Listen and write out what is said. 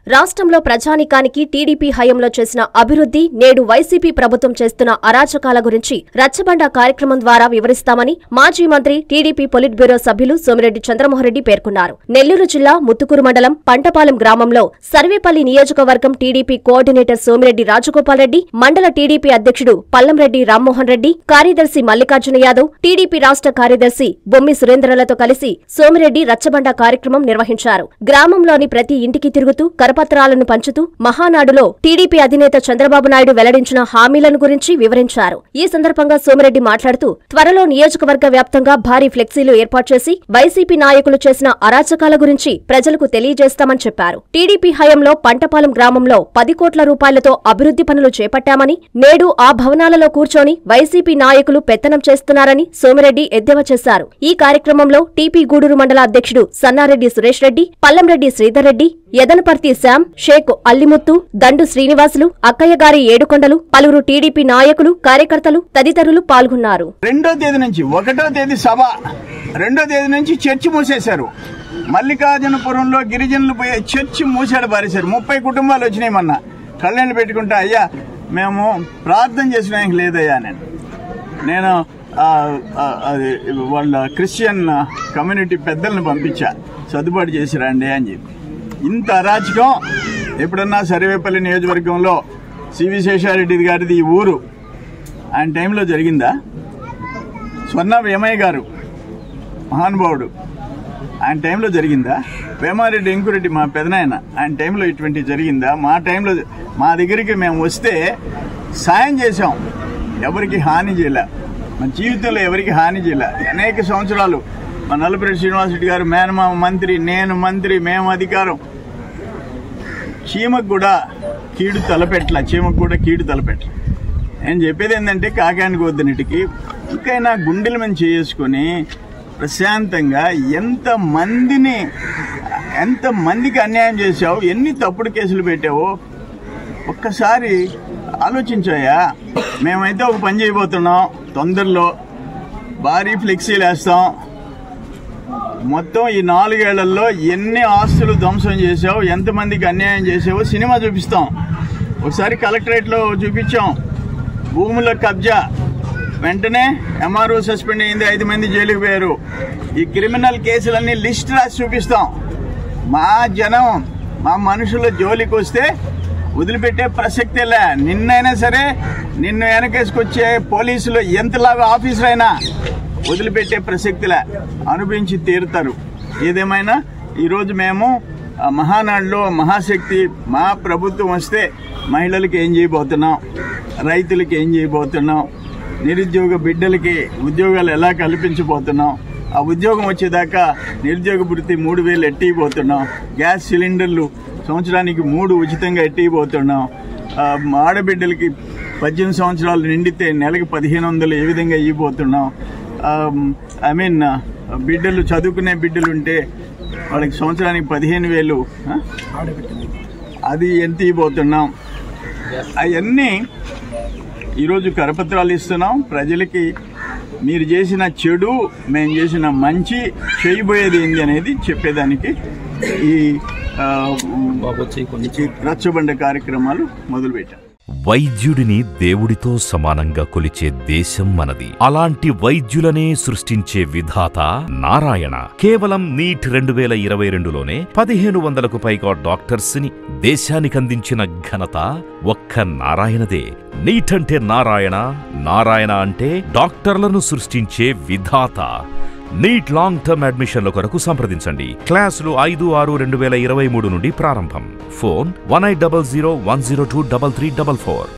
రాష్ట్రంలో ప్రజానికానికి టీడీపీ హయంలో చేసిన అభివృద్ధి నేడు వైసీపీ ప్రభుత్వం చేస్తున్న అరాచకాల గురించి రచ్చబండ కార్యక్రమం ద్వారా వివరిస్తామని మాజీ మంత్రి టీడీపీ పొలిట్ బ్యూరో సభ్యులు సోమిరెడ్డి చంద్రమోహన్రెడ్డి పేర్కొన్నారు నెల్లూరు జిల్లా ముత్తుకూరు మండలం పంటపాలెం గ్రామంలో సర్వేపల్లి నియోజకవర్గం టీడీపీ కోఆర్డినేటర్ సోమిరెడ్డి రాజగోపాల్ రెడ్డి మండల టీడీపీ అధ్యక్షుడు పల్లంరెడ్డి రామ్మోహన్ రెడ్డి కార్యదర్శి మల్లికార్జున యాదవ్ టీడీపీ రాష్ట్ర కార్యదర్శి బొమ్మి సురేంద్రలతో కలిసి సోమిరెడ్డి రచ్చబండ కార్యక్రమం నిర్వహించారు గ్రామంలోని ప్రతి ఇంటికి తిరుగుతూ కరపత్రాలను పంచుతూ మహానాడులో టీడీపీ అధినేత చంద్రబాబు నాయుడు వెల్లడించిన హామీలను గురించి వివరించారు ఈ సందర్భంగా సోమిరెడ్డి మాట్లాడుతూ త్వరలో నియోజకవర్గ వ్యాప్తంగా భారీ ఫ్లెక్సీలు ఏర్పాటు చేసి వైసీపీ నాయకులు చేసిన అరాచకాల గురించి ప్రజలకు తెలియజేస్తామని చెప్పారు టీడీపీ హయంలో పంటపాలెం గ్రామంలో పది కోట్ల రూపాయలతో అభివృద్ధి పనులు చేపట్టామని నేడు ఆ భవనాలలో కూర్చొని వైసీపీ నాయకులు పెత్తనం చేస్తున్నారని సోమిరెడ్డి ఎద్దేవా చేశారు ఈ కార్యక్రమంలో టీపీ గూడూరు మండల అధ్యక్షుడు సన్నారెడ్డి సురేష్ రెడ్డి పల్లంరెడ్డి శ్రీధర్ రెడ్డి యదనపర్తి శ్యామ్ షేక్ అల్లిముత్తు దండు శ్రీనివాసులు అక్కయ్య గారి ఏడుకొండలు పలువురు టీడీపీ నాయకులు కార్యకర్తలు తదితరులు పాల్గొన్నారు రెండో తేదీ నుంచి ఒకటో తేదీ సభ రెండో తేదీ నుంచి చర్చి మూసేశారు మల్లికార్జునపురంలో గిరిజనులు పోయే చర్చి మూసాడు పారేశారు ముప్పై కుటుంబాలు వచ్చినాయి మొన్న కళ్ళని పెట్టుకుంటా అయ్యా మేము ప్రార్థన చేసినానికి లేదయ్యా నేను నేను ఆ, ఆ, అది వాళ్ళ క్రిస్టియన్ కమ్యూనిటీ పెద్దల్ని పంపించా సర్దుబాటు చేసి రండి అని చెప్పి ఇంత అరాచకం ఎప్పుడన్నా సర్వేపల్లి నియోజకవర్గంలో సివి శేషారెడ్డి గారిది ఈ ఊరు ఆయన టైంలో జరిగిందా స్వర్ణ వేమయ్య గారు మహానుభావుడు ఆయన టైంలో జరిగిందా వేమారెడ్డి ఎంకురెడ్డి మా పెదనాయన ఆయన టైంలో ఇటువంటి జరిగిందా మా టైంలో మా దగ్గరికి మేము వస్తే సాయం చేశాం ఎవరికి హాని చేయలే మన జీవితంలో ఎవరికి హాని చేయలే అనేక సంవత్సరాలు మా నల్లపరెడ్డి శ్రీనివాసరెడ్డి గారు మేనమామ మంత్రి నేను మంత్రి మేము అధికారం చీమకు కూడా కీడు తలపెట్టల చీమకు కూడా కీడు తలపెట్టల నేను చెప్పేది ఏంటంటే కాకానికి వద్దనిటికి ఇంకైనా గుండెల మీద చేసుకొని ప్రశాంతంగా ఎంత మందిని ఎంత మందికి అన్యాయం చేశావు ఎన్ని తప్పుడు కేసులు పెట్టావో ఒక్కసారి ఆలోచించాయా మేమైతే ఒక పని చేయబోతున్నాం తొందరలో భారీ ఫ్లెక్సీలు వేస్తాం మొత్తం ఈ నాలుగేళ్లలో ఎన్ని ఆస్తులు ధ్వంసం చేసావు ఎంతమందికి అన్యాయం చేసావో సినిమా చూపిస్తాం ఒకసారి కలెక్టరేట్లో చూపించాం భూముల కబ్జా వెంటనే ఎంఆర్ఓ సస్పెండ్ అయింది ఐదు మంది జైలుకు పోయారు ఈ క్రిమినల్ కేసులన్నీ లిస్ట్ రాసి చూపిస్తాం మా జనం మా మనుషుల జోలికి వస్తే వదిలిపెట్టే ప్రసక్తే లే నిన్నైనా సరే నిన్ను వెనకేసుకొచ్చే పోలీసులు ఎంతలాగా ఆఫీసర్ అయినా వదిలిపెట్టే ప్రసక్తిలే అనుభవించి తీరుతారు ఏదేమైనా ఈరోజు మేము ఆ మహానాడులో మహాశక్తి మా ప్రభుత్వం వస్తే మహిళలకు ఏం చేయబోతున్నాం రైతులకి ఏం చేయబోతున్నాం నిరుద్యోగ బిడ్డలకి ఉద్యోగాలు ఎలా కల్పించబోతున్నాం ఆ ఉద్యోగం వచ్చేదాకా నిరుద్యోగ భృతి మూడు వేలు ఎట్టిపోతున్నాం గ్యాస్ సిలిండర్లు సంవత్సరానికి మూడు ఉచితంగా ఎట్టిపోతున్నాం ఆ, ఆడబిడ్డలకి పద్దెనిమిది సంవత్సరాలు నిండితే నెలకి పదిహేను వందలు ఏ విధంగా ఇవ్వబోతున్నాం ఐ మీన్ బిడ్డలు చదువుకునే బిడ్డలు ఉంటే వాళ్ళకి సంవత్సరానికి పదిహేను వేలు ఆ? అది ఎంత ఇవ్వబోతున్నాం అవన్నీ ఈరోజు కరపత్రాలు ఇస్తున్నాం ప్రజలకి మీరు చేసిన చెడు మేము చేసిన మంచి చేయబోయేది ఏంది అనేది చెప్పేదానికి ఈ ఆ, ఈ రచ్చబండ కార్యక్రమాలు మొదలుపెట్టాం వైద్యుడిని దేవుడితో సమానంగా కొలిచే దేశం మనది అలాంటి వైద్యులనే సృష్టించే విధాత నారాయణ కేవలం నీట్ రెండు వేల ఇరవై రెండులోనే పదిహేను వందలకు పైగా డాక్టర్స్ ని దేశానికందించిన ఘనత ఒక్క నారాయణదే నీట్ అంటే నారాయణ నారాయణ అంటే డాక్టర్లను సృష్టించే విధాత నీట్ లాంగ్ టర్మ్ అడ్మిషన్ల కొరకు సంప్రదించండి క్లాసులు ఐదు ఆరు రెండు వేల ఇరవై మూడు నుండి ప్రారంభం phone one eight double zero one zero two double three double four